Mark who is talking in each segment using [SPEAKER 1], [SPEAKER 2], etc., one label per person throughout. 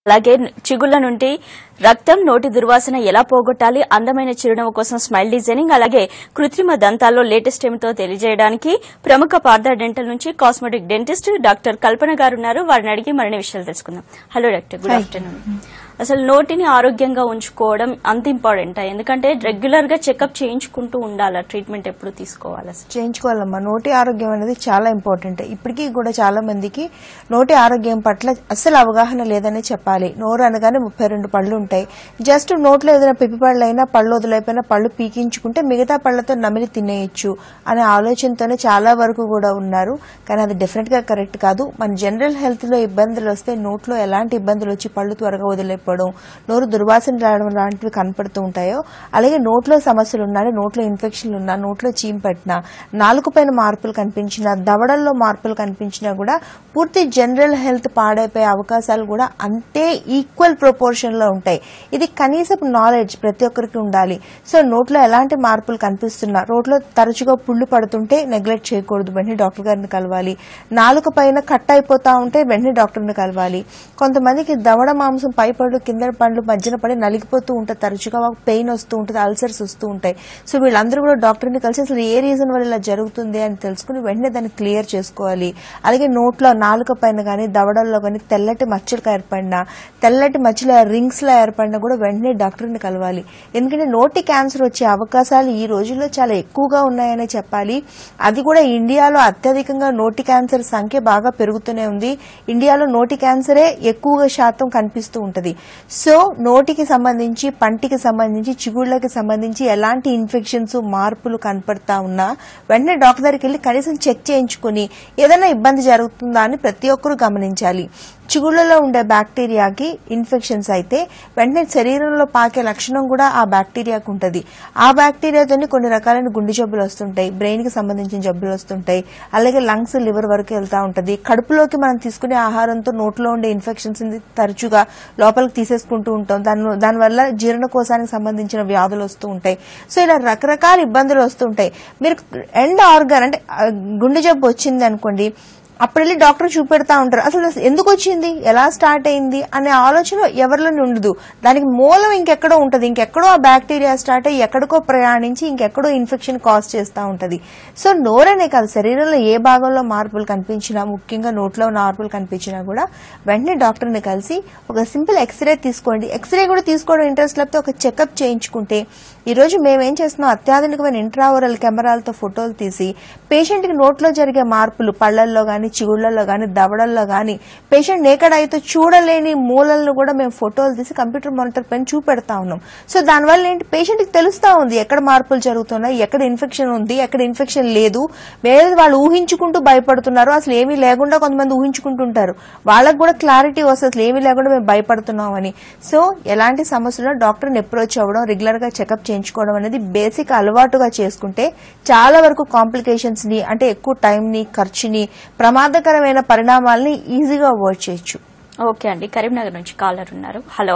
[SPEAKER 1] అలాగే చిగుళ్ల నుండి రక్తం నోటి దుర్వాసన ఎలా పోగొట్టాలి అందమైన చిరునవ్వు కోసం స్మైల్ డిజైనింగ్ అలాగే కృత్రిమ దంతాల్లో లేటెస్ట్ ఏమిటో తెలియజేయడానికి ప్రముఖ పార్థ డెంటల్ నుంచి cosmetic dentist doctor Kalpana garu ఉన్నారు వారిని అడిగి మరిన్ని విషయాలు తెలుసుకుందాం హలో డాక్టర్ గుడ్ ఆఫ్టర్నూన్ అసలు నోటిని ఆరోగ్యంగా ఉంచుకోవడం అంత ఇంపార్టెంట్ ఎందుకంటే రెగ్యులర్ గా చెకప్ చేయించుకుంటూ ఉండాలా ట్రీట్మెంట్ ఎప్పుడు తీసుకోవాలి అసలు
[SPEAKER 2] చేయించుకోవాలమ్మా నోటి ఆరోగ్యం అనేది చాలా ఇంపార్టెంట్ ఇప్పటికీ కూడా చాలా మందికి నోటి ఆరోగ్యం పట్ల అస్సలు అవగాహన లేదని చెప్పాలి నోరు అనగానే ముప్పై రెండు పళ్ళు ఉంటాయి జస్ట్ నోట్లో ఏదైనా పిప్పి పళ్ళు అయినా పళ్ళు వదిలైపోయినా పళ్ళు పీకించుకుంటే మిగతా పళ్ళతో నమిలి తినేయచ్చు అనే ఆలోచనతోనే చాలా వరకు కూడా ఉన్నారు కానీ అది డెఫినెట్ గా కరెక్ట్ కాదు మన జనరల్ హెల్త్ లో ఇబ్బందులు వస్తే నోట్లో ఎలాంటి ఇబ్బందులు వచ్చి పళ్ళు త్వరగా వదిలేకపోవడం నోరు దుర్వాసన రావడం లాంటివి కనపడుతూ ఉంటాయో అలాగే నోట్లో సమస్యలు ఉన్నా నోట్లో ఇన్ఫెక్షన్లు ఉన్నా నోట్లో చీమ్ పట్టినా నాలుగు పైన మార్పులు కనిపించినా దవడల్లో మార్పులు కనిపించినా కూడా పూర్తి జనరల్ హెల్త్ పాడైపోయే అవకాశాలు కూడా అంతే ఈక్వల్ ప్రొపోర్షన్ లో ఉంటాయి ఇది కనీసపు నాలెడ్జ్ ప్రతి ఒక్కరికి ఉండాలి సో నోట్లో ఎలాంటి మార్పులు కనిపిస్తున్నా నోట్లో తరచుగా పుళ్ళు పడుతుంటే నెగ్లెక్ట్ చేయకూడదు వెంటనే డాక్టర్ గారిని కలవాలి నాలుక పైన కట్ అయిపోతా ఉంటే వెంటనే డాక్టర్ని కలవాలి కొంతమందికి దవడ మాంసం పై పళ్ళు కింద పండ్లు మధ్యన పడి నలిగిపోతూ ఉంటాయి తరచుగా పెయిన్ వస్తూ ఉంటుంది అల్సర్స్ వస్తూ ఉంటాయి సో వీళ్ళందరూ కూడా డాక్టర్ని కలిసి అసలు ఏ రీజన్ వల్ల ఇలా జరుగుతుంది అని తెలుసుకుని వెంటనే దాన్ని క్లియర్ చేసుకోవాలి అలాగే నోట్లో నాలుక పైన కానీ దవడల్లో కానీ తెల్లటి మచ్చలు ఏర్పడినా తెల్లటి మచ్చలు రింగ్స్ లా ఏర్పడినా కూడా వెంటనే డాక్టర్ని కలవాలి ఎందుకంటే నోటి క్యాన్సర్ వచ్చే అవకాశాలు ఈ రోజుల్లో చాలా ఎక్కువగా ఉన్నాయనే చెప్పాలి అది కూడా ఇండియాలో అత్యధికంగా నోటి క్యాన్సర్ సంఖ్య బాగా పెరుగుతూనే ఉంది ఇండియాలో నోటి క్యాన్సరే ఎక్కువగా శాతం కనిపిస్తూ ఉంటది సో నోటికి సంబంధించి పంటికి సంబంధించి చిగుళ్ళకి సంబంధించి ఎలాంటి ఇన్ఫెక్షన్స్ మార్పులు కనపడతా ఉన్నా వెంటనే డాక్టర్ దగ్గరికి వెళ్ళి కనీసం చెక్ చేయించుకుని ఏదైనా ఇబ్బంది జరుగుతుందా అని ప్రతి ఒక్కరూ గమనించాలి చిగుళ్ళలో ఉండే బ్యాక్టీరియాకి ఇన్ఫెక్షన్స్ అయితే వెంటనే శరీరంలో పాకే లక్షణం కూడా ఆ బ్యాక్టీరియాకు ఉంటుంది ఆ బ్యాక్టీరియాతోని కొన్ని రకాలైన గుండె జబ్బులు వస్తుంటాయి బ్రెయిన్ కి సంబంధించిన జబ్బులు వస్తుంటాయి అలాగే లంగ్స్ లివర్ వరకు వెళ్తా ఉంటది కడుపులోకి మనం తీసుకునే ఆహారంతో నోట్లో ఉండే ఇన్ఫెక్షన్స్ తరచుగా లోపలికి తీసేసుకుంటూ ఉంటాం దాని దానివల్ల జీర్ణకోశానికి సంబంధించిన వ్యాధులు వస్తూ ఉంటాయి సో ఇలా రకరకాల ఇబ్బందులు వస్తుంటాయి మీరు ఎండ్ ఆర్గాన్ అంటే ఆ, గుండె జబ్బు వచ్చింది అనుకోండి అప్పుడు వెళ్ళి డాక్టర్ చూపెడతా ఉంటారు అసలు ఎందుకు వచ్చింది ఎలా స్టార్ట్ అయింది అనే ఆలోచన ఎవరిలోనే ఉండదు దానికి మూలం ఇంకెక్కడో ఉంటది ఇంకెక్కడో ఆ బ్యాక్టీరియా స్టార్ట్ అయ్యి ఎక్కడికో ప్రయాణించి ఇంకెక్కడో ఇన్ఫెక్షన్ కాజ్ చేస్తూ ఉంటది సో నోరనే కాదు శరీరంలో ఏ భాగంలో మార్పులు కనిపించినా ముఖ్యంగా నోట్లో మార్పులు కనిపించినా కూడా వెంటనే డాక్టర్ని కలిసి ఒక సింపుల్ ఎక్స్రే తీసుకోండి ఎక్స్రే కూడా తీసుకోవడం ఇంట్రెస్ట్ లేకపోతే ఒక చెకప్ చేయించుకుంటే ఈ రోజు మేమేం చేస్తున్నాం అత్యాధునికమైన ఇంట్రావరల్ కెమెరాలతో ఫోటోలు తీసి పేషెంట్ కి నోట్లో జరిగే మార్పులు పళ్లల్లో గాని చిగుళ్లలో గాని దవడల్లో గాని పేషెంట్ నేకడ్ అయితే చూడలేని మూలలను కూడా మేము ఫోటోలు తీసి కంప్యూటర్ మానిటర్ పైన చూపెడతా ఉన్నాం సో దానివల్ల ఏంటి పేషెంట్ కి తెలుస్తా ఉంది ఎక్కడ మార్పులు జరుగుతున్నాయి ఎక్కడ ఇన్ఫెక్షన్ ఉంది ఎక్కడ ఇన్ఫెక్షన్ లేదు వేరే వాళ్ళు ఊహించుకుంటూ భయపడుతున్నారు అసలు ఏమీ లేకుండా కొంతమంది ఊహించుకుంటుంటారు వాళ్ళకు కూడా క్లారిటీ వస్తుంది అసలు ఏమీ లేకుండా మేము భయపడుతున్నాం అని సో ఎలాంటి సమస్యలో డాక్టర్ని అప్రోచ్ అవ్వడం రెగ్యులర్ గా చెకప్ చేయించుకోవడం అనేది బేసిక్ అలవాటుగా చేసుకుంటే చాలా వరకు కాంప్లికేషన్స్ ని అంటే ఎక్కువ టైం ని ఖర్చుని ప్రమాదకరమైన పరిణామాలని ఈజీగా అవాయిడ్ చేయొచ్చు
[SPEAKER 1] ఓకే అండి కరీంనగర్ నుంచి కాలర్ ఉన్నారు హలో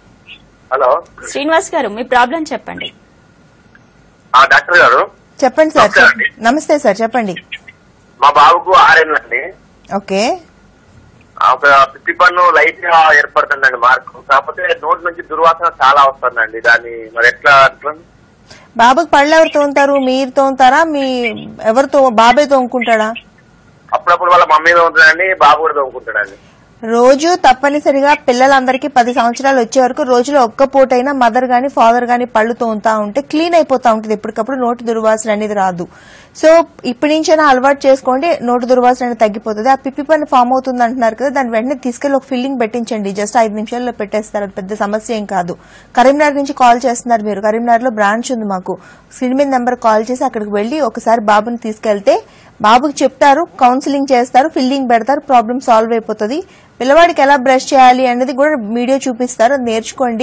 [SPEAKER 3] హలో
[SPEAKER 1] శ్రీనివాస్ గారు మీ ప్రాబ్లం చెప్పండి
[SPEAKER 3] ఆ డాక్టర్ గారు
[SPEAKER 2] చెప్పండి సార్
[SPEAKER 3] నమస్తే అండి.
[SPEAKER 2] నమస్తే సార్ చెప్పండి
[SPEAKER 3] మా బాబుకు ఆరేళ్ళండి
[SPEAKER 2] ఓకే
[SPEAKER 3] ఒక పిప్పి పన్ను లైట్ గా ఏర్పడుతుందండి మార్కు కాకపోతే నోటి నుంచి దుర్వాసన చాలా వస్తుందండి దాన్ని మరి ఎట్లా అట్లా
[SPEAKER 2] బాబుకి పళ్ళు ఎవరు తోముతారు మీరు తోముతారా మీ ఎవరు తో బాబే తోముకుంటాడా
[SPEAKER 3] అప్పుడప్పుడు వాళ్ళ మమ్మీ తోముతుందండి బాబు కూడా తోముకుంటాడండి
[SPEAKER 2] రోజు తప్పనిసరిగా పిల్లలందరికీ పది సంవత్సరాలు వచ్చే వరకు రోజులో ఒక్క పూటైనా మదర్ గాని ఫాదర్ గాని పళ్ళు తోముతా ఉంటే క్లీన్ అయిపోతా ఉంటుంది ఎప్పటికప్పుడు నోటి దుర్వాసన అనేది రాదు సో ఇప్పటి నుంచైనా అలవాటు చేసుకోండి నోటి దుర్వాసన అనేది తగ్గిపోతుంది ఆ పిప్పి పని ఫామ్ అవుతుంది అంటున్నారు కదా దాన్ని వెంటనే తీసుకెళ్లి ఒక ఫిల్లింగ్ పెట్టించండి జస్ట్ ఐదు నిమిషాల్లో పెట్టేస్తారు అది పెద్ద సమస్య ఏం కాదు కరీంనగర్ నుంచి కాల్ చేస్తున్నారు మీరు కరీంనగర్ లో బ్రాంచ్ ఉంది మాకు స్క్రీన్ మీద నెంబర్ కాల్ చేసి అక్కడికి వెళ్లి ఒకసారి బాబుని తీసుకెళ్తే బాబుకి చెప్తారు కౌన్సిలింగ్ చేస్తారు ఫిల్లింగ్ పెడతారు ప్రాబ్లం సాల్వ్ అయిపోతుంది పిల్లవాడికి ఎలా బ్రష్ చేయాలి అనేది కూడా వీడియో చూపిస్తారు అది నేర్చుకోండి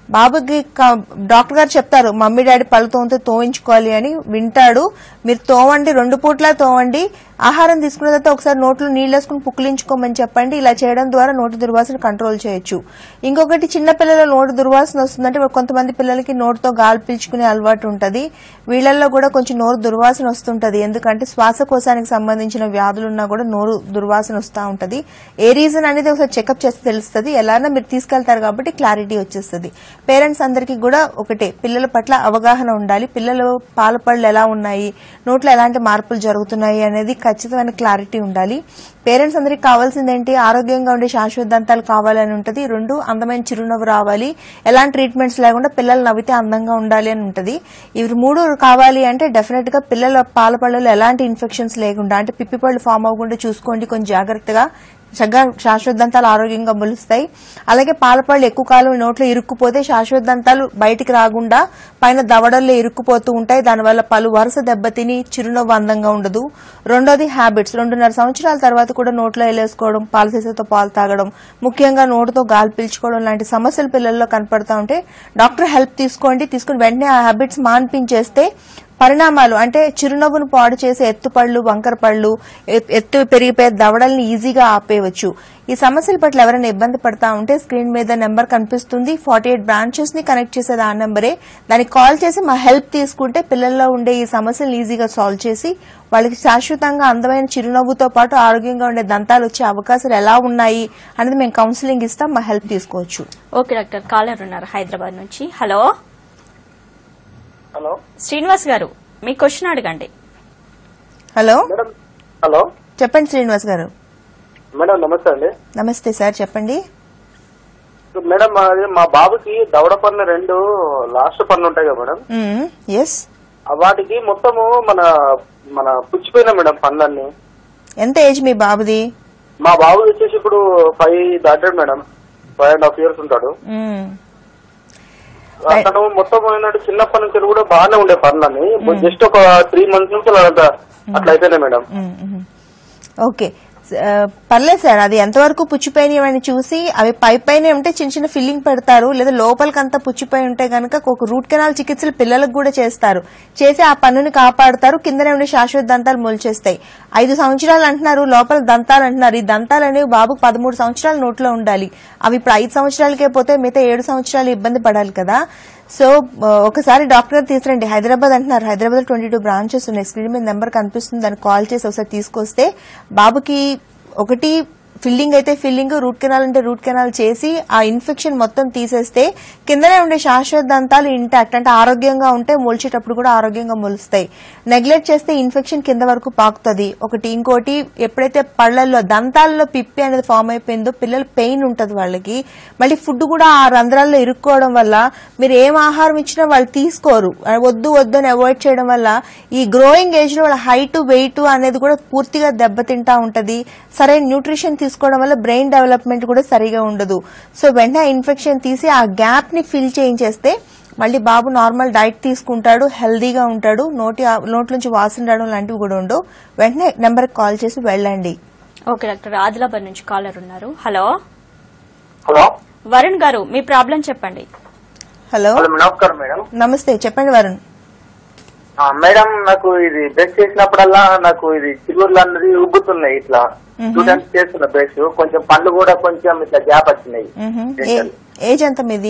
[SPEAKER 2] బాబుకి క- డాక్టర్ గారు చెప్తారు మమ్మీ డాడీ పళ్ళు తోమితే తోయించుకోవాలి అని వింటాడు మీరు తోవండి రెండు పూట్ల తోవండి ఆహారం తీసుకున్న తర్వాత ఒకసారి నోట్లో నీళ్ళు వేసుకుని పుక్కిలించుకోమని చెప్పండి ఇలా చేయడం ద్వారా నోటి దుర్వాసన కంట్రోల్ చేయొచ్చు ఇంకొకటి చిన్న పిల్లల నోటి దుర్వాసన వస్తుందంటే ఇప్పుడు కొంతమంది పిల్లలకి నోటితో గాలి పీల్చుకునే అలవాటు ఉంటది వీళ్ళల్లో కూడా కొంచెం నోరు దుర్వాసన వస్తుంటది ఎందుకంటే శ్వాసకోశానికి సంబంధించిన వ్యాధులు ఉన్నా కూడా నోరు దుర్వాసన వస్తూ ఉంటది ఏ రీజన్ అనేది ఒకసారి చెకప్ చేస్తే తెలుస్తుంది ఎలానో మీరు తీసుకెళ్తారు కాబట్టి క్లారిటీ వచ్చేస్తుంది పేరెంట్స్ అందరికీ కూడా ఒకటే పిల్లల పట్ల అవగాహన ఉండాలి పిల్లలు పాల పళ్ళు ఎలా ఉన్నాయి నోట్లో ఎలాంటి మార్పులు జరుగుతున్నాయి అనేది ఖచ్చితమైన క్లారిటీ ఉండాలి పేరెంట్స్ అందరికి కావాల్సింది ఏంటి ఆరోగ్యంగా ఉండే శాశ్వత దంతాలు కావాలని ఉంటది రెండు అందమైన చిరునవ్వు రావాలి ఎలాంటి ట్రీట్మెంట్స్ లేకుండా పిల్లలు నవ్వితే అందంగా ఉండాలి అని ఉంటది ఇవి మూడు కావాలి అంటే డెఫినెట్ గా పిల్లల పాల పళ్ళలో ఎలాంటి ఇన్ఫెక్షన్స్ లేకుండా అంటే పిప్పి పళ్ళు ఫామ్ అవ్వకుండా చూసుకోండి కొంచెం జాగ్రత్తగా చక్కగా శాశ్వత దంతాలు ఆరోగ్యంగా మొలుస్తాయి అలాగే పాలపళ్ళు ఎక్కువ కాలం నోట్లో ఇరుక్కుపోతే శాశ్వత దంతాలు బయటికి రాకుండా పైన దవడల్లో ఇరుక్కుపోతూ ఉంటాయి దానివల్ల పలు వరుస దెబ్బతిని చిరునవ్వు అందంగా ఉండదు రెండోది హ్యాబిట్స్ రెండున్నర సంవత్సరాల తర్వాత కూడా నోట్లో వేలేసుకోవడం పాల సీసాతో పాలు తాగడం ముఖ్యంగా నోటితో గాలి పీల్చుకోవడం లాంటి సమస్యలు పిల్లల్లో కనపడతా ఉంటే డాక్టర్ హెల్ప్ తీసుకోండి తీసుకుని వెంటనే ఆ హ్యాబిట్స్ మాన్పించేస్తే పరిణామాలు అంటే చిరునవ్వును పాడు చేసే ఎత్తుపళ్ళు వంకర పళ్ళు ఎ- ఎత్తు పెరిగిపోయే దవడల్ని ఈజీగా ఆపేయవచ్చు ఈ సమస్యల పట్ల ఎవరైనా ఇబ్బంది పడతా ఉంటే స్క్రీన్ మీద నెంబర్ కనిపిస్తుంది ఫార్టీ ఎయిట్ బ్రాంచెస్ ని కనెక్ట్ చేసేది ఆ నెంబరే దానికి కాల్ చేసి మా హెల్ప్ తీసుకుంటే పిల్లల్లో ఉండే ఈ సమస్యలు ఈజీగా సాల్వ్ చేసి వాళ్ళకి శాశ్వతంగా అందమైన చిరునవ్వుతో పాటు ఆరోగ్యంగా ఉండే దంతాలు వచ్చే అవకాశాలు ఎలా ఉన్నాయి అనేది మేము కౌన్సిలింగ్ ఇస్తాం మా హెల్ప్ తీసుకోవచ్చు
[SPEAKER 1] ఓకే డాక్టర్ కాలర్ ఉన్నారు హైదరాబాద్ నుంచి హలో
[SPEAKER 3] హలో
[SPEAKER 1] శ్రీనివాస్ గారు మీ క్వశ్చన్ అడగండి
[SPEAKER 2] హలో
[SPEAKER 3] మేడం హలో
[SPEAKER 2] చెప్పండి శ్రీనివాస్ గారు
[SPEAKER 3] మేడం నమస్తే అండి
[SPEAKER 2] నమస్తే సార్ చెప్పండి
[SPEAKER 3] మేడం అది మా బాబుకి దవడ పన్ను రెండు లాస్ట్ పన్ను ఉంటాయి కదా మేడం
[SPEAKER 2] ఎస్
[SPEAKER 3] ఆ వాటికి మొత్తము మన మన పుచ్చిపోయినా మేడం పనులన్నీ
[SPEAKER 2] ఎంత ఏజ్ మీ బాబుది
[SPEAKER 3] మా బాబు వచ్చేసి ఇప్పుడు ఫైవ్ దాటాడు madam five and half years ఉంటాడు
[SPEAKER 2] మ్మ్.
[SPEAKER 3] అతను మొత్తం ఏంటంటే చిన్నప్పటి నుంచి కూడా బాగానే ఉండే పనులని జస్ట్ ఒక త్రీ మంత్స్ నుంచి అలా అట్లా అయిపోయినాయి మేడం
[SPEAKER 2] మ్మ్, మ్మ్. ఓకే స- ఆ, పర్లేదు సార్ అది ఎంతవరకు పుచ్చిపోయినవని చూసి అవి పై పైన ఉంటే చిన్న చిన్న ఫిల్లింగ్ పెడతారు లేదా లోపలికంతా పుచ్చిపోయి ఉంటే గనక ఒక రూట్ కెనాల్ చికిత్సలు పిల్లలకు కూడా చేస్తారు చేసి ఆ పన్నుని కాపాడతారు కిందనే ఉండే శాశ్వత దంతాలు మొలిచేస్తాయి ఐదు సంవత్సరాలు అంటున్నారు లోపల దంతాలు అంటున్నారు ఈ దంతాలు అనేవి బాబుకు పదమూడు సంవత్సరాలు నోట్లో ఉండాలి అవి ఇప్పుడు ఐదు సంవత్సరాలకే పోతే మిగతా ఏడు సంవత్సరాలు ఇబ్బంది పడాలి కదా సో ఆ, ఒకసారి డాక్టర్ గారు తీసుకురండి హైదరాబాద్ అంటున్నారు హైదరాబాద్ లో ట్వంటీ టూ బ్రాంచెస్ ఉన్నాయి స్క్రీన్ మీద నెంబర్ కనిపిస్తుంది దాన్ని కాల్ చేసి ఒకసారి తీసుకొస్తే బాబుకి ఒకటి ఫిల్లింగ్ అయితే ఫిల్లింగ్ రూట్ కెనాల్ అంటే రూట్ కెనాల్ చేసి ఆ ఇన్ఫెక్షన్ మొత్తం తీసేస్తే కిందనే ఉండే శాశ్వత దంతాలు ఇంటాక్ట్ అంటే ఆరోగ్యంగా ఉంటే మొలిచేటప్పుడు కూడా ఆరోగ్యంగా మొలుస్తాయి నెగ్లెక్ట్ చేస్తే ఇన్ఫెక్షన్ కింద వరకు పాకుతుంది ఒకటి ఇంకోటి ఎప్పుడైతే పళ్ళల్లో దంతాల్లో పిప్పి అనేది ఫామ్ అయిపోయిందో పిల్లలు పెయిన్ ఉంటది వాళ్ళకి మళ్ళీ ఫుడ్ కూడా ఆ రంధ్రాల్లో ఇరుక్కోవడం వల్ల మీరు ఏం ఆహారం ఇచ్చినా వాళ్ళు తీసుకోరు ఆ వద్దు వద్దు అని అవాయిడ్ చేయడం వల్ల ఈ గ్రోయింగ్ ఏజ్ లో వాళ్ళ హైట్ వెయిట్ అనేది కూడా పూర్తిగా దెబ్బతింటా ఉంటది సరైన న్యూట్రిషన్ తీసుకోవడం వల్ల బ్రెయిన్ డెవలప్మెంట్ కూడా సరిగా ఉండదు సో వెంటనే ఆ ఇన్ఫెక్షన్ తీసి ఆ గ్యాప్ ని ఫిల్ చేయించేస్తే మళ్ళీ బాబు నార్మల్ డైట్ తీసుకుంటాడు హెల్దీగా ఉంటాడు నోటి నోటి నుంచి వాసన రావడం లాంటివి కూడా ఉండవు వెంటనే నెంబర్కి కాల్ చేసి వెళ్ళండి
[SPEAKER 1] ఓకే డాక్టర్ ఆదిలాబాద్ నుంచి కాలర్ ఉన్నారు హలో
[SPEAKER 3] హలో
[SPEAKER 1] వరుణ్ గారు మీ ప్రాబ్లం చెప్పండి
[SPEAKER 2] హలో
[SPEAKER 3] హలో నమస్కారం మేడం
[SPEAKER 2] నమస్తే చెప్పండి వరుణ్
[SPEAKER 3] ఆ, మేడం నాకు ఇది బ్రష్ చేసినప్పుడల్లా నాకు ఇది చిగుర్లు అన్నది ఉబ్బుతున్నాయి ఇట్లా టూ టైమ్స్ చేస్తున్న బ్రష్ కొంచెం పళ్ళు కూడా కొంచెం ఇట్లా గ్యాప్ వచ్చినాయి
[SPEAKER 2] మ్హూ. ఏ- ఏజ్ ఎంత మీది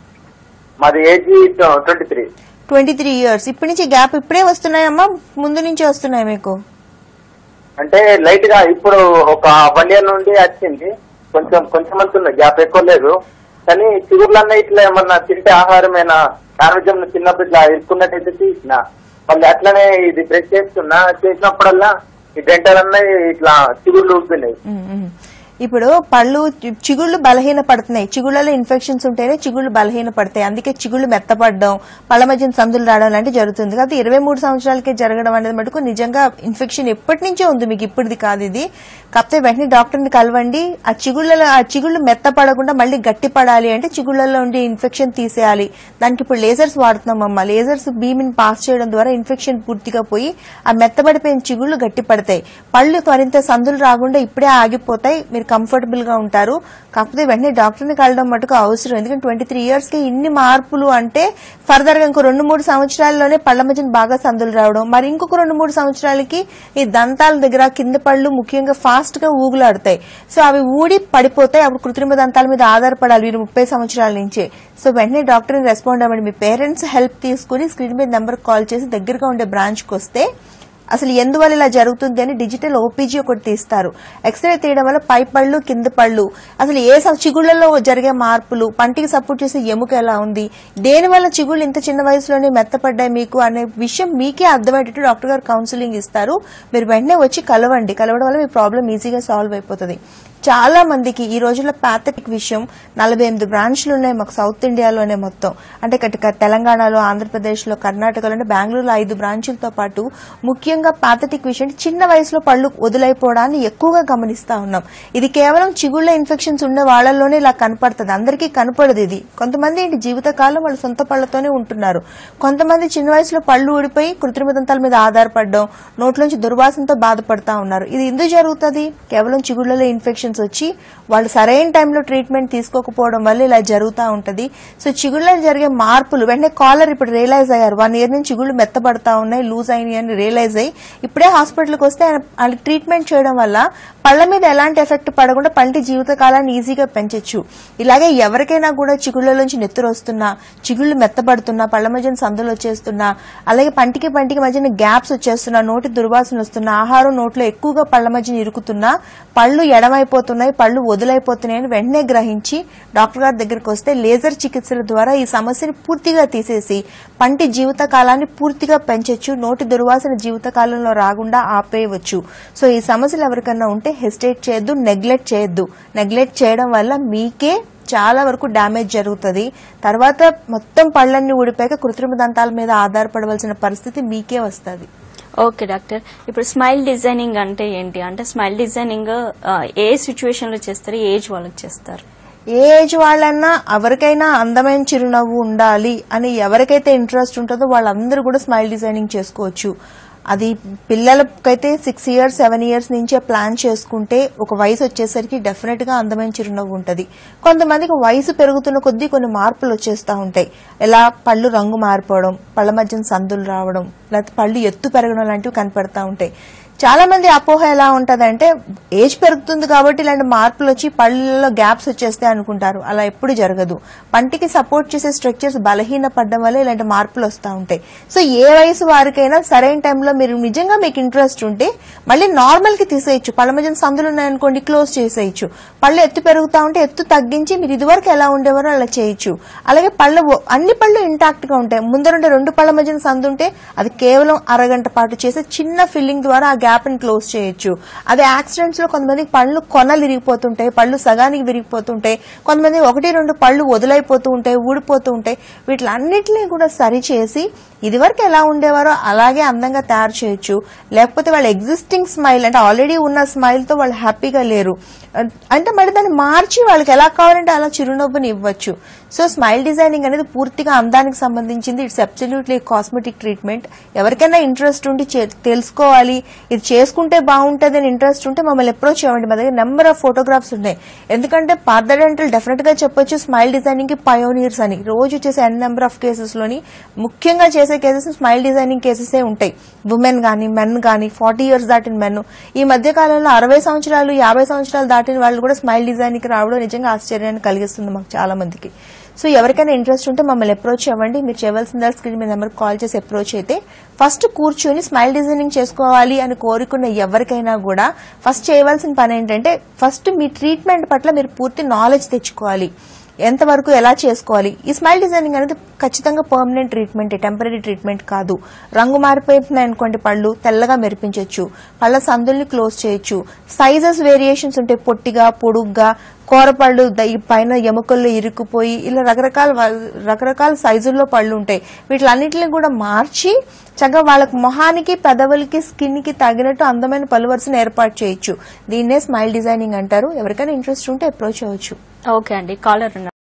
[SPEAKER 3] మాది age twenty three
[SPEAKER 2] twenty three years ఇప్పటి నుంచి గ్యాప్ ఇప్పుడే వస్తున్నాయమ్మా ముందు నుంచి వస్తున్నాయి మీకు
[SPEAKER 3] అంటే లైట్ గా ఇప్పుడు ఒక వన్ ఇయర్ నుండి వచ్చింది కొంచెం కొంచెం అంత గ్యాప్ ఎక్కువ లేదు కానీ చిగుర్లన్నా ఇట్లా ఏమన్నా తింటే ఆహారమైనా నాన్వెజ్ చిన్నప్పుడు ఇట్లా ఇరుక్కున్నట్టయితే తీసిన మళ్ళీ అట్లనే ఇది బ్రష్ చేస్తున్నా చేసినప్పుడల్లా ఈ డెంటల్ అన్న ఇట్లా చిగుర్లు ఊపినాయి
[SPEAKER 2] మ్మ్, మ్మ్. ఇప్పుడు పళ్ళు చి- చిగుళ్ళు బలహీన పడుతున్నాయి చిగుళ్ళలో ఇన్ఫెక్షన్స్ ఉంటేనే చిగుళ్ళు బలహీన పడతాయి అందుకే చిగుళ్ళు మెత్తపడడం పళ్ళ మధ్యన సందులు రావడం లాంటివి జరుగుతుంది కాబట్టి ఇరవై మూడు సంవత్సరాలకే జరగడం అనేది మటుకు నిజంగా ఇన్ఫెక్షన్ ఎప్పటి నుంచో ఉంది మీకు ఇప్పటిది కాదు ఇది కాకపోతే వెంటనే డాక్టర్ని కలవండి ఆ చిగుళ్ళలో ఆ చిగుళ్ళు మెత్తపడకుండా మళ్ళీ గట్టి పడాలి అంటే చిగుళ్ళలో ఉండే ఇన్ఫెక్షన్ తీసేయాలి దానికి ఇప్పుడు లేజర్స్ వాడుతున్నాం అమ్మ లేజర్స్ బీమిని పాస్ చేయడం ద్వారా ఇన్ఫెక్షన్ పూర్తిగా పోయి ఆ మెత్తబడిపోయిన చిగుళ్ళు గట్టి పడతాయి పళ్ళు త్వరింత సందులు రాకుండా ఇప్పుడే ఆగిపోతాయి మీరు మీరు కంఫర్టబుల్ గా ఉంటారు కాకపోతే వెంటనే డాక్టర్ ని కలవడం మటుకు అవసరం ఎందుకంటే ట్వంటీ త్రీ ఇయర్స్ కి ఇన్ని మార్పులు అంటే ఫర్దర్ గా ఇంకో రెండు మూడు సంవత్సరాల్లోనే పళ్ళ మధ్యన బాగా సందులు రావడం మరి ఇంకొక రెండు మూడు సంవత్సరాలకి ఈ దంతాల దగ్గర కింద పళ్ళు ముఖ్యంగా ఫాస్ట్ గా ఊగులాడతాయి సో అవి ఊడి పడిపోతాయి అప్పుడు కృత్రిమ దంతాల మీద ఆధారపడాలి వీరు ముప్పై సంవత్సరాల నుంచే సో వెంటనే డాక్టర్ రెస్పాండ్ అవ్వండి మీ పేరెంట్స్ హెల్ప్ తీసుకుని స్క్రీన్ మీద నెంబర్ కాల్ చేసి దగ్గరగా ఉండే బ్రాంచ్ కి వస్తే అసలు ఎందువల్ల ఇలా జరుగుతుంది అని డిజిటల్ ఓపీజీ ఒకటి తీస్తారు ఎక్స్రే తీయడం వల్ల పై పళ్ళు కింద పళ్ళు అసలు ఏ స- చిగుళ్లలో జరిగే మార్పులు పంటికి సపోర్ట్ చేసే ఎముక ఎలా ఉంది దేని వల్ల చిగుళ్ళు ఇంత చిన్న వయసులోనే మెత్తపడ్డాయి మీకు అనే విషయం మీకే అర్థమయ్యేటట్టు డాక్టర్ గారు కౌన్సిలింగ్ ఇస్తారు మీరు వెంటనే వచ్చి కలవండి కలవడం వల్ల మీ ప్రాబ్లం ఈజీగా సాల్వ్ అయిపోతుంది చాలా మందికి ఈ రోజుల్లో ప్యాథటిక్ విషయం నలభై ఎనిమిది బ్రాంచ్లు ఉన్నాయి మాకు సౌత్ ఇండియాలోనే మొత్తం అంటే ఇక్కడ ఇక్కడ తెలంగాణలో ఆంధ్రప్రదేశ్లో కర్ణాటకలో బెంగళూరులో ఐదు బ్రాంచులతో పాటు ముఖ్యంగా ప్యాథటిక్ విషయం చిన్న వయసులో పళ్ళు వదులైపోవడాన్ని ఎక్కువగా గమనిస్తా ఉన్నాం ఇది కేవలం చిగుళ్ళ ఇన్ఫెక్షన్స్ ఉన్న వాళ్ళలోనే ఇలా కనపడుతుంది అందరికీ కనపడదు ఇది కొంతమంది ఏంటి జీవితకాలం వాళ్ళ సొంత పళ్ళతోనే ఉంటున్నారు కొంతమంది చిన్న వయసులో పళ్ళు ఊడిపోయి కృత్రిమ దంతాల మీద ఆధారపడడం నోట్లోంచి దుర్వాసనతో బాధపడతా ఉన్నారు ఇది ఎందుకు జరుగుతుంది కేవలం చిగుళ్ళలో ఇన్ఫెక్షన్స్ వచ్చి వాళ్ళు సరైన టైంలో ట్రీట్మెంట్ తీసుకోకపోవడం వల్ల ఇలా జరుగుతూ ఉంటది సో చిగుళ్ళలో జరిగే మార్పులు వెంటనే కాలర్ ఇప్పుడు రియలైజ్ అయ్యారు వన్ ఇయర్ నుంచి చిగుళ్ళు మెత్తబడతా ఉన్నాయి లూజ్ అయినాయి అని రియలైజ్ అయ్యి ఇప్పుడే హాస్పిటల్కి వస్తే ఆయన వాళ్ళకి ట్రీట్మెంట్ చేయడం వల్ల పళ్ళ మీద ఎలాంటి ఎఫెక్ట్ పడకుండా పంటి జీవిత కాలాన్ని ఈజీగా పెంచొచ్చు ఇలాగే ఎవరికైనా కూడా చిగుళ్ళలోంచి నెత్తురు వస్తున్నా చిగుళ్ళు మెత్తబడుతున్నా పళ్ళ మధ్యన సందులు వచ్చేస్తున్నా అలాగే పంటికి పంటికి మధ్యన గ్యాప్స్ వచ్చేస్తున్నా నోటి దుర్వాసన వస్తున్నా ఆహారం నోట్లో ఎక్కువగా పళ్ళ మధ్యన ఇరుకుతున్నా పళ్ళు ఎడమైపోతున్నాయి పళ్ళు వదులైపోతున్నాయి అని వెంటనే గ్రహించి డాక్టర్ గారి దగ్గరికి వస్తే లేజర్ చికిత్సల ద్వారా ఈ సమస్యని పూర్తిగా తీసేసి పంటి జీవిత కాలాన్ని పూర్తిగా పెంచొచ్చు నోటి దుర్వాసన జీవిత కాలంలో రాకుండా ఆపేయవచ్చు సో ఈ సమస్యలు ఎవరికన్నా ఉంటే హెసిటేట్ చేయొద్దు నెగ్లెక్ట్ చేయొద్దు నెగ్లెక్ట్ చేయడం వల్ల మీకే చాలా వరకు డ్యామేజ్ జరుగుతుంది తర్వాత మొత్తం పళ్ళన్ని ఊడిపోయాక కృత్రిమ దంతాల మీద ఆధారపడవలసిన పరిస్థితి మీకే వస్తుంది
[SPEAKER 1] ఓకే డాక్టర్ ఇప్పుడు స్మైల్ డిజైనింగ్ అంటే ఏంటి అంటే స్మైల్ డిజైనింగ్ ఆ, ఏ సిచ్యువేషన్ లో చేస్తారు ఏ ఏజ్ వాళ్ళకి చేస్తారు
[SPEAKER 2] ఏ ఏజ్ వాళ్ళన్నా ఎవరికైనా అందమైన చిరునవ్వు ఉండాలి అని ఎవరికైతే ఇంట్రెస్ట్ ఉంటుందో వాళ్ళందరూ కూడా స్మైల్ డిజైనింగ్ చేసుకోవచ్చు అది పిల్లలకైతే సిక్స్ ఇయర్స్ సెవెన్ ఇయర్స్ నుంచే ప్లాన్ చేసుకుంటే ఒక వయసు వచ్చేసరికి డెఫినెట్ గా అందమైన చిరునవ్వు ఉంటుంది కొంతమందికి వయసు పెరుగుతున్న కొద్దీ కొన్ని మార్పులు వచ్చేస్తూ ఉంటాయి ఎలా పళ్ళు రంగు మారిపోవడం పళ్ళ మధ్యన సందులు రావడం లేకపోతే పళ్ళు ఎత్తు పెరగడం లాంటివి కనపడతా ఉంటాయి చాలా మంది అపోహ ఎలా ఉంటదంటే ఏజ్ పెరుగుతుంది కాబట్టి ఇలాంటి మార్పులు వచ్చి పళ్ళలో గ్యాప్స్ వచ్చేస్తాయి అనుకుంటారు అలా ఎప్పుడు జరగదు పంటికి సపోర్ట్ చేసే స్ట్రక్చర్స్ బలహీన పడడం వల్ల ఇలాంటి మార్పులు వస్తూ ఉంటాయి సో ఏ వయసు వారికైనా సరైన టైంలో మీరు నిజంగా మీకు ఇంట్రెస్ట్ ఉంటే మళ్ళీ నార్మల్ కి తీసేయచ్చు పళ్ళ మధ్యన సందులు ఉన్నాయనుకోండి క్లోజ్ చేసేయచ్చు పళ్ళు ఎత్తు పెరుగుతా ఉంటే ఎత్తు తగ్గించి మీరు ఇదివరకు ఎలా ఉండేవారో అలా చేయొచ్చు అలాగే పళ్ళు ఓ- అన్ని పళ్ళు ఇంటాక్ట్ గా ఉంటాయి ముందరుండే రెండు పళ్ళ మధ్యన సందు ఉంటే అది కేవలం అరగంట పాటు చేసే చిన్న ఫిల్లింగ్ ద్వారా ఆ గ్యాప్ ని క్లోజ్ చేయొచ్చు అదే యాక్సిడెంట్స్ లో కొంతమందికి పళ్ళు కొనలు విరిగిపోతుంటాయి పళ్ళు సగానికి విరిగిపోతుంటాయి కొంతమంది ఒకటి రెండు పళ్ళు వదులైపోతూ ఉంటాయి ఊడిపోతూ ఉంటాయి వీటిలన్నిటినీ కూడా సరి చేసి ఇదివరకు ఎలా ఉండేవారో అలాగే అందంగా తయారు చేయొచ్చు లేకపోతే వాళ్ళ ఎగ్జిస్టింగ్ స్మైల్ అంటే ఆల్రెడీ ఉన్న స్మైల్ తో వాళ్ళు హ్యాపీగా లేరు అంటే మళ్ళీ దాన్ని మార్చి వాళ్ళకి ఎలా కావాలంటే అలా చిరునవ్వుని ఇవ్వచ్చు సో స్మైల్ డిజైనింగ్ అనేది పూర్తిగా అందానికి సంబంధించింది ఇట్స్ అబ్సల్యూట్లీ కాస్మెటిక్ ట్రీట్మెంట్ ఎవరికైనా ఇంట్రెస్ట్ ఉండి చే- తెలుసుకోవాలి ఇది చేసుకుంటే బాగుంటుంది అని ఇంట్రెస్ట్ ఉంటే మమ్మల్ని అప్రోచ్ అవ్వండి మా దగ్గర నెంబర్ ఆఫ్ ఫోటోగ్రాఫ్స్ ఉన్నాయి ఎందుకంటే పార్థడెంటల్ డెఫినెట్ గా చెప్పొచ్చు స్మైల్ డిజైనింగ్ కి పయోనియర్స్ అని రోజు చేసే ఎన్ నెంబర్ ఆఫ్ కేసెస్ లోని ముఖ్యంగా చేసే కేసెస్ స్మైల్ డిజైనింగ్ కేసెస్ ఉంటాయి ఉమెన్ గానీ మెన్ గానీ ఫార్టీ ఇయర్స్ దాటిన మెన్ ఈ మధ్య కాలంలో అరవై సంవత్సరాలు యాభై సంవత్సరాలు దాటిన వాళ్ళు కూడా స్మైల్ డిజైనింగ్ కి రావడం నిజంగా ఆశ్చర్యాన్ని కలిగిస్తుంది మాకు చాలా మందికి సో ఎవరికైనా ఇంట్రెస్ట్ ఉంటే మమ్మల్ని అప్రోచ్ అవ్వండి మీరు చేయవలసిన స్క్రీన్ మీద నెంబర్ కాల్ చేసి అప్రోచ్ అయితే ఫస్ట్ కూర్చొని స్మైల్ డిజైనింగ్ చేసుకోవాలి అని కోరుకున్న ఎవరికైనా కూడా ఫస్ట్ చేయవలసిన పని ఏంటంటే ఫస్ట్ మీ ట్రీట్మెంట్ పట్ల మీరు పూర్తి నాలెడ్జ్ తెచ్చుకోవాలి ఎంతవరకు ఎలా చేసుకోవాలి ఈ స్మైల్ డిజైనింగ్ అనేది ఖచ్చితంగా పర్మనెంట్ ట్రీట్మెంట్ టెంపరీ ట్రీట్మెంట్ కాదు రంగు మారిపోతున్నాయి అనుకోండి పళ్ళు తెల్లగా మెరిపించవచ్చు పళ్ళ సందుల్ని క్లోజ్ చేయొచ్చు సైజెస్ వేరియేషన్స్ ఉంటాయి పొట్టిగా పొడుగ్గా కూరపళ్ళు ద- ఈ పైన ఎముకల్లో ఇరుక్కుపోయి ఇలా రకరకాల వా- రకరకాల సైజుల్లో పళ్ళు ఉంటాయి వీటిలన్నిటిని కూడా మార్చి చక్కగా వాళ్ళకి మొహానికి పెదవులకి స్కిన్ కి తగినట్టు అందమైన పలు వరుసను ఏర్పాటు చేయొచ్చు దీన్నే స్మైల్ డిజైనింగ్ అంటారు ఎవరికైనా ఇంట్రెస్ట్ ఉంటే అప్రోచ్ అవ్వచ్చు
[SPEAKER 1] ఓకే అండి కాలర్ ఉన్నారు